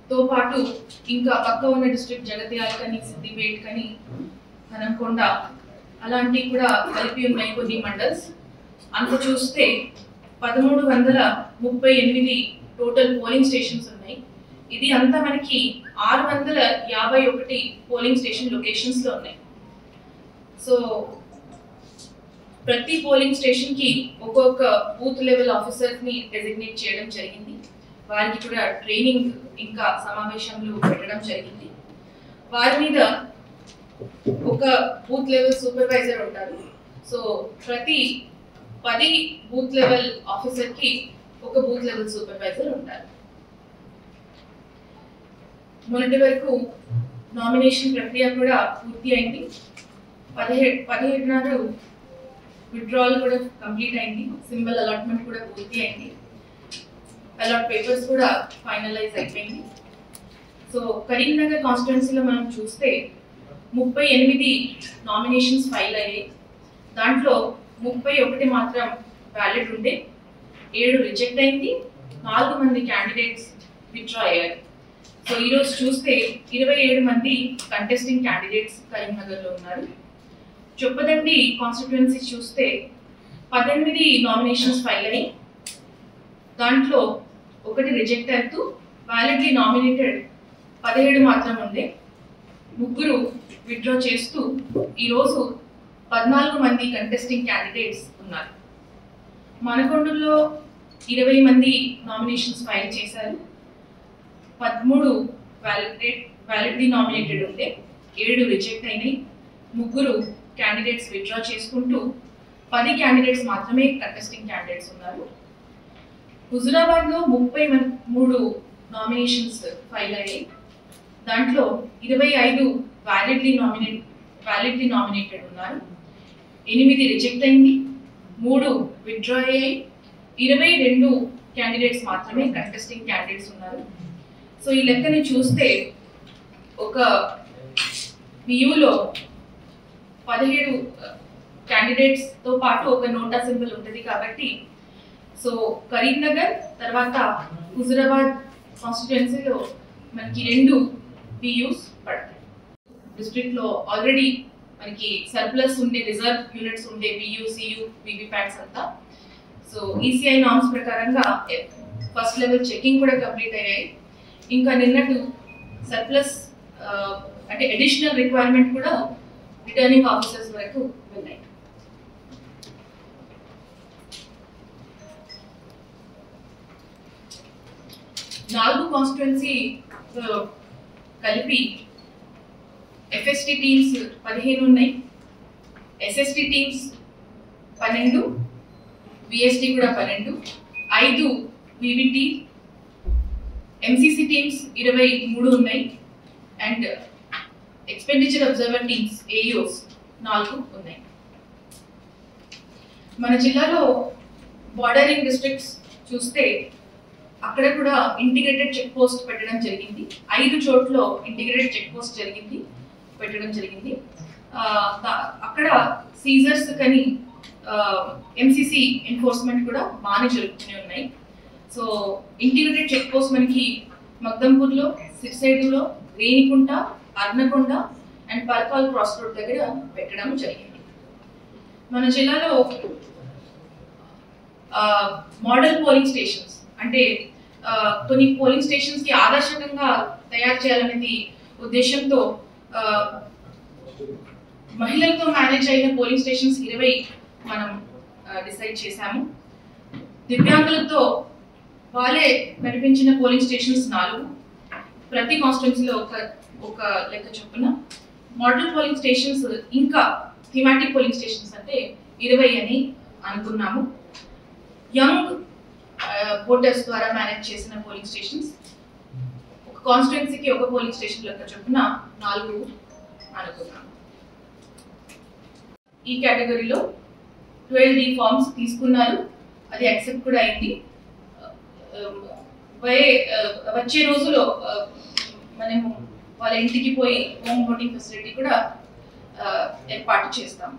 తో పాటు ఇంకా పక్క ఉన్న డిస్ట్రిక్ట్ జగత్యాల కానీ సిద్దిపేట్ కానీ హనంకొండ అలాంటివి కూడా కలిపి ఉన్నాయి కొన్ని మండల్స్ అంత చూస్తే పదమూడు వందల ముప్పై ఎనిమిది టోటల్ పోలింగ్ స్టేషన్స్ ఉన్నాయి ఇది అంతా మనకి ఆరు వందల యాభై ఒకటి పోలింగ్ స్టేషన్ లొకేషన్స్లో ఉన్నాయి సో ప్రతి పోలింగ్ స్టేషన్ కి ఒక్కొక్క బూత్ లెవెల్ ఆఫీసర్ ని డెసిగ్నేట్ చేయడం జరిగింది వారికి కూడా ట్రైనింగ్ ఇంకా సమావేశంలో పెట్టడం జరిగింది వారి మీద ఒక బూత్ లెవెల్ సూపర్వైజర్ ఉంటారు సో ప్రతి పది బూత్ లెవెల్ ఆఫీసర్ కి ఒక బూత్ లెవెల్ సూపర్వైజర్ ఉంటారు మొన్నటి వరకు నామినేషన్ ప్రక్రియ కూడా పూర్తి అయింది పదిహేడు పదిహేడున్నర విత్డ్రాల్ కూడా కంప్లీట్ అయింది సింబల్ అలాట్మెంట్ కూడా పూర్తి అయింది అలాట్ పేపర్స్ కూడా ఫైనలైజ్ అయిపోయింది సో కరీంనగర్ కాన్స్టిట్యున్సీలో మనం చూస్తే ముప్పై ఎనిమిది నామినేషన్స్ ఫైల్ అయ్యాయి దాంట్లో ముప్పై ఒకటి మాత్రం వ్యాలిడ్ ఉండే ఏడు రిజెక్ట్ అయింది నాలుగు మంది క్యాండిడేట్స్ విత్డ్రా అయ్యారు సో ఈరోజు చూస్తే ఇరవై ఏడు మంది కంటెస్టింగ్ క్యాండిడేట్స్ కరీంనగర్లో ఉన్నారు చొప్పదండి కాన్స్టిట్యుయెన్సీ చూస్తే పద్దెనిమిది నామినేషన్స్ ఫైల్ అయ్యి దాంట్లో ఒకటి రిజెక్ట్ అవుతూ వ్యాలిడ్లీ నామినేటెడ్ పదిహేడు మాత్రం ఉండే ముగ్గురు విత్డ్రా చేస్తూ ఈరోజు పద్నాలుగు మంది కంటెస్టింగ్ క్యాండిడేట్స్ ఉన్నారు మనకొండలో ఇరవై మంది నామినేషన్స్ ఫైల్ చేశారు పదమూడు వ్యాలిడేట్ వ్యాలిడ్లీ నామినేటెడ్ ఉంటే ఏడు రిజెక్ట్ అయినాయి ముగ్గురు క్యాండిడేట్స్ విత్డ్రా చేసుకుంటూ పది క్యాండిడేట్స్ మాత్రమే కంటెస్టింగ్ క్యాండిడేట్స్ ఉన్నారు హుజురాబాద్లో ముప్పై మన్ మూడు నామినేషన్స్ ఫైల్ అయ్యాయి దాంట్లో ఇరవై ఐదు వ్యాలిడ్లీ నామినేట్ వ్యాలిడ్లీ నామినేటెడ్ ఉన్నారు ఎనిమిది రిజెక్ట్ అయింది మూడు విత్డ్రా అయ్యాయి ఇరవై రెండు క్యాండిడేట్స్ మాత్రమే కంటెస్టింగ్ క్యాండిడేట్స్ ఉన్నారు సో ఈ లెక్కని చూస్తే ఒక వియూలో పదిహేడు క్యాండిడేట్స్ తో పాటు ఒక నోటా సింబల్ ఉంటుంది కాబట్టి సో కరీంనగర్ తర్వాత హుజురాబాద్ కాన్స్టిట్యుయెన్సీలో మనకి రెండు బియూస్ పడతాయి డిస్ట్రిక్ట్ లో ఆల్రెడీ మనకి సర్ప్లస్ ఉండే రిజర్వ్ యూనిట్స్ ఉండే బియూ సియు వివిప్యాట్స్ అంతా సో ఈసీఐ నామ్స్ ప్రకారంగా ఫస్ట్ లెవెల్ చెకింగ్ కూడా కంప్లీట్ అయ్యాయి ఇంకా నిన్నటి సర్ప్లస్ అంటే అడిషనల్ రిక్వైర్మెంట్ కూడా రిటర్నింగ్ ఆఫీసర్స్ వరకు వెళ్ళాయి నాలుగు కాన్స్టిట్యున్సీ కలిపి ఎఫ్ఎస్టి టీమ్స్ పదిహేను ఉన్నాయి ఎస్ఎస్టి టీమ్స్ పన్నెండు విఎస్టి కూడా పన్నెండు ఐదు వివిటి ఎంసీసీ టీమ్స్ ఇరవై మూడు ఉన్నాయి and expenditure observer teams AEOs నాలుగు ఉన్నాయి మన జిల్లాలో బార్డరింగ్ డిస్ట్రిక్ట్స్ చూస్తే అక్కడ కూడా ఇంటిగ్రేటెడ్ చెక్ పోస్ట్ పెట్టడం జరిగింది ఐదు చోట్ల ఇంటిగ్రేటెడ్ చెక్ పోస్ట్ జరిగింది పెట్టడం జరిగింది ఆ, దా- అక్కడ సీజర్స్ కానీ ఎంసీసీ ఎన్ఫోర్స్మెంట్ కూడా బాగానే జరుగుతూనే ఉన్నాయి సో ఇంటిగ్రేటెడ్ చెక్ పోస్ట్ మనకి మగ్దంపూర్లో సిరిసైడులో Renikunta Arnakonda and Parkal cross road దగ్గర పెట్టడం జరిగింది మన జిల్లాలో మోడల్ పోలింగ్ స్టేషన్స్ అంటే ఆ, కొన్ని పోలింగ్ స్టేషన్స్ కి ఆదర్శకంగా తయారు చేయాలనేది ఉద్దేశంతో ఆ, మహిళలతో మేనేజ్ అయిన పోలింగ్ స్టేషన్స్ ఇరవై మనం డిసైడ్ చేశాము దివ్యాంగులతో వాళ్ళే నడిపించిన పోలింగ్ స్టేషన్స్ నాలుగు ప్రతి కాన్స్టిట్యున్సీలో ఒక ఒక లెక్క చొప్పున మోడల్ పోలింగ్ స్టేషన్స్ ఇంకా థిమాటిక్ పోలింగ్ స్టేషన్స్ అంటే ఇరవై అని అనుకున్నాము యంగ్ ఓటర్స్ ద్వారా మేనేజ్ చేసిన పోలింగ్ స్టేషన్స్ ఒక కాన్స్టిట్యున్సీకి ఒక పోలింగ్ స్టేషన్ లెక్క చొప్పున నాలుగు అనుకున్నాము ఈ కేటగిరీలో ట్వెల్వ్ డి ఫార్మ్స్ తీసుకున్నారు అది యాక్సెప్ట్ కూడా అయింది వే- ఆ, వచ్చే రోజులో ఆ, మనము వాళ్ళ ఇంటికి పోయి హోమ్ ఓటింగ్ ఫెసిలిటీ కూడా ఆ, ఏర్పాటు చేస్తాము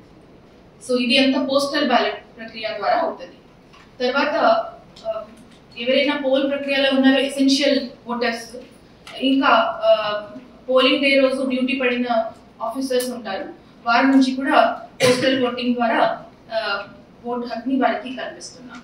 సో ఇది అంతా పోస్టల్ బ్యాలెట్ ప్రక్రియ ద్వారా అవుతుంది తర్వాత ఆ, ఎవరైనా పోల్ ప్రక్రియలో ఉన్నారో ఎసెన్షియల్ ఓటర్స్ ఇంకా పోలింగ్ డే రోజు డ్యూటీ పడిన ఆఫీసర్స్ ఉంటారు వారి నుంచి కూడా పోస్టల్ ఓటింగ్ ద్వారా ఓట్ హక్ని వారికి కల్పిస్తున్నాం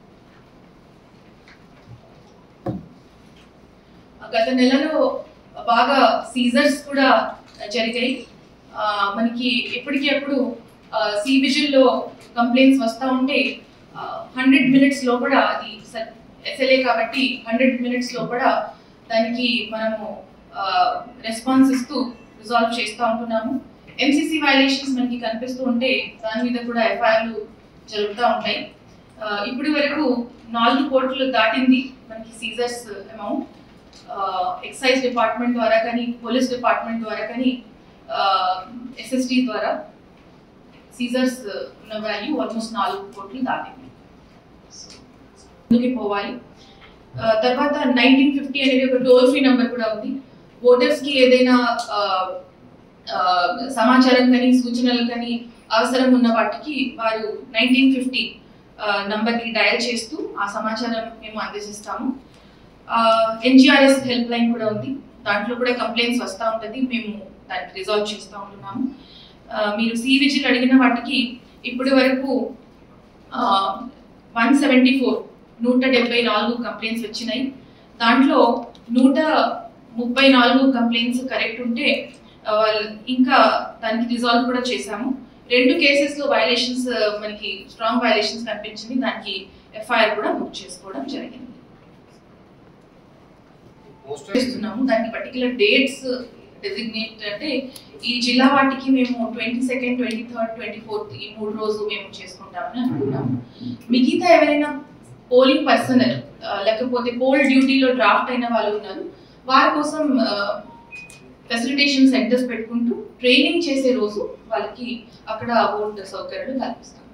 గత నెలలో బాగా సీజర్స్ కూడా జరిగాయి ఆ, మనకి ఎప్పటికీ అప్పుడు సి విజిల్లో కంప్లైంట్స్ వస్తూ ఉంటే హండ్రెడ్ మినిట్స్ లోపల అది ఎస్ఎల్ఏ కాబట్టి హండ్రెడ్ మినిట్స్ లోపల దానికి మనము రెస్పాన్స్ ఇస్తూ రిజాల్వ్ చేస్తూ ఉంటున్నాము ఎంసీసీ వైలేషన్స్ మనకి కనిపిస్తూ ఉంటే దాని మీద కూడా ఎఫ్ఐఆర్లు జరుగుతూ ఉంటాయి ఆ, ఇప్పటి వరకు నాలుగు కోట్లు దాటింది మనకి సీజర్స్ అమౌంట్ ఎక్సైజ్ డిపార్ట్మెంట్ ద్వారా కానీ పోలీస్ డిపార్ట్మెంట్ ద్వారా కానీ ఎస్ఎస్టీ ద్వారా సీజర్స్ ఉన్న వాల్యూ ఆల్మోస్ట్ నాలుగు కోట్లు దాటింది ముందుకు పోవాలి ఆ, తర్వాత నైన్టీన్ ఫిఫ్టీ అనేది ఒక టోల్ ఫ్రీ నెంబర్ కూడా ఉంది ఓటర్స్ కి ఏదైనా ఆ, ఆ, సమాచారం కానీ సూచనలు కానీ అవసరం ఉన్న వాటికి వారు నైన్టీన్ ఫిఫ్టీ నంబర్కి డయల్ చేస్తూ ఆ సమాచారం మేము అందజేస్తాము ఎన్జిఆర్ఎస్ హెల్ప్ లైన్ కూడా ఉంది దాంట్లో కూడా కంప్లైంట్స్ వస్తూ ఉంటుంది మేము దాన్ని రిజాల్వ్ చేస్తూ ఉంటున్నాము ఆ, మీరు సి విజిల్ అడిగిన వాటికి ఇప్పటి వరకు వన్ సెవెంటీ ఫోర్ నూట డెబ్బై నాలుగు కంప్లైంట్స్ వచ్చినాయి దాంట్లో నూట ముప్పై నాలుగు కంప్లైంట్స్ కరెక్ట్ ఉంటే ఆ, ఇంకా దానికి రిజాల్వ్ కూడా చేశాము రెండు కేసెస్లో వైలేషన్స్ మనకి స్ట్రాంగ్ వైలేషన్స్ కనిపించింది దానికి ఎఫ్ఐఆర్ కూడా బుక్ చేసుకోవడం జరిగింది పోస్టల్ చేస్తున్నాము దానికి పర్టికులర్ డేట్స్ డెసిగ్నేట్ అంటే ఈ జిల్లా వాటికి మేము twenty second twenty third twenty fourth ఈ మూడు రోజు మేము చేసుకుంటామని అనుకున్నాము మిగతా ఎవరైనా పోలింగ్ పర్సనల్ లేకపోతే పోల్ డ్యూటీలో డ్రాఫ్ట్ అయిన వాళ్ళు ఉన్నారు వారి కోసం ఫెసిలిటేషన్ సెంటర్స్ పెట్టుకుంటూ ట్రైనింగ్ చేసే రోజు వాళ్ళకి అక్కడ ఓట్ సౌకర్యాలు కల్పిస్తాం